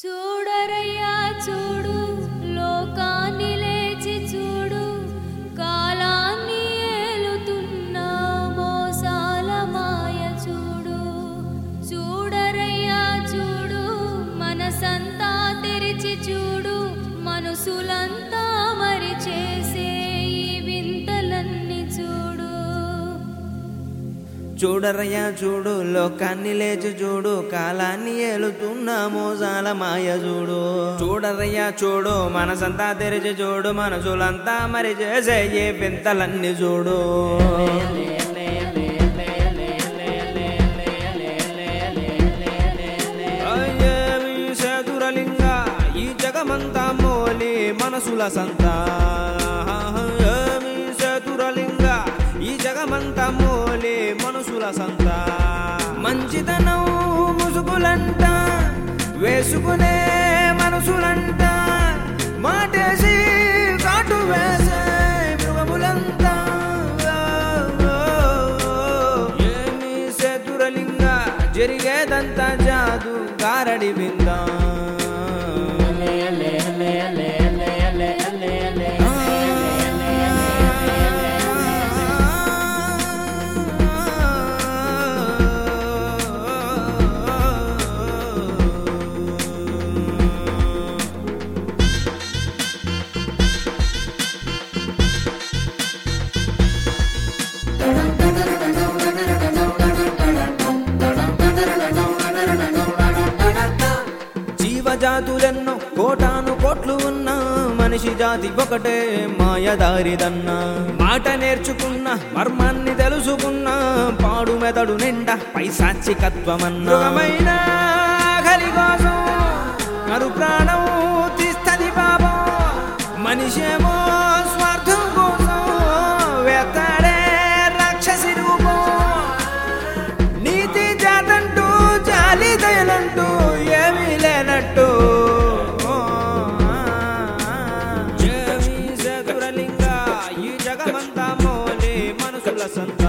చూడరయ్యా చూడు లోకాన్ని లేచి చూడు కాలాన్ని ఏలుతున్న మోసాల మాయ చూడు చూడరయ్యా చూడు మనసంతా తెరిచి చూడు మనసులంతా మరి చేసే ఈ వింతలన్నీ చూడు చూడరయ్యా చూడు లోకాన్ని లేచి చూడు కాలాన్ని ఏలుతున్న మోసాల మాయ చూడు చూడరయ్యా చూడు మనసంతా తెరిచి చూడు మనసులంతా మరి చేసే ఏ వింతలన్నీ చూడు ఏమి చతురలింగ ఈ జగమంతా మోలి మనసుల సంత ఏమి చతురలింగ ఈ జగమంతా మోలి మనసుల సంత మంచితనం ముసుగులంట వేసుకునే మనసులంట మాటేసి కాటు వేసే మృగములంతా ఏమి చతురలింగ జరిగేదంతా జాదు గారడి విందా జీవజాతులెన్నో కోటాను కోట్లు ఉన్న మనిషి జాతి ఒకటే మాయదారిదన్న మాట నేర్చుకున్న మర్మాన్ని తెలుసుకున్న పాడు మెదడు నిండా పైశాచికత్వమన్న ఆఖరి కోసం మరు ప్రాణం తీస్తది పాపం మనిషేమో స్వార్థం కోసం వేతాడే రాక్షసి రూపం నీతి జాతంటూ జాలి దయలంటూ ఏమీ లేనట్టు జమి చతురలింగ ఈ జగమంతా మోలే మనసుల సంతా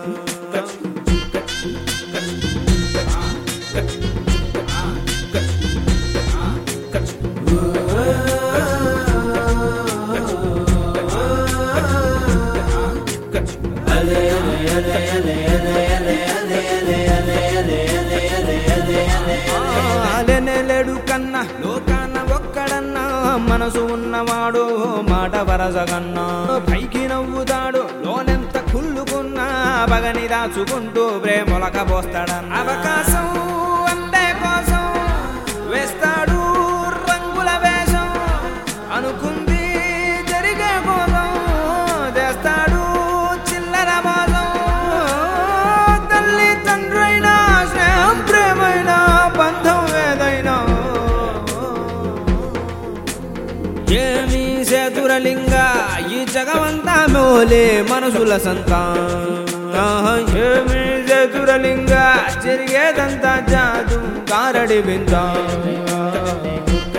లేడు కన్నా లోకాన ఒక్కడన్నా మనసు ఉన్నవాడు మాట వరసగన్నా పైకి నవ్వుతాడు లోనెంత కుళ్ళుకున్నా పగని దాచుకుంటూ ప్రేమలక పోస్తాడన్న అవకాశం అందే కోసం వేస్తాడు రంగుల వేషం అనుకుంది జరిగే కోసం చేస్తాడు చిల్లర మోసం తల్లి తండ్రైనా స్నేహం ప్రేమైనా బంధం ఏదైనా ఏమి చతురలింగ ఈ జగమంతా మోలే మనసుల సంత ఆహా, ఏమి చతురలింగ జరిగేదంతా జాదు కారడి వింత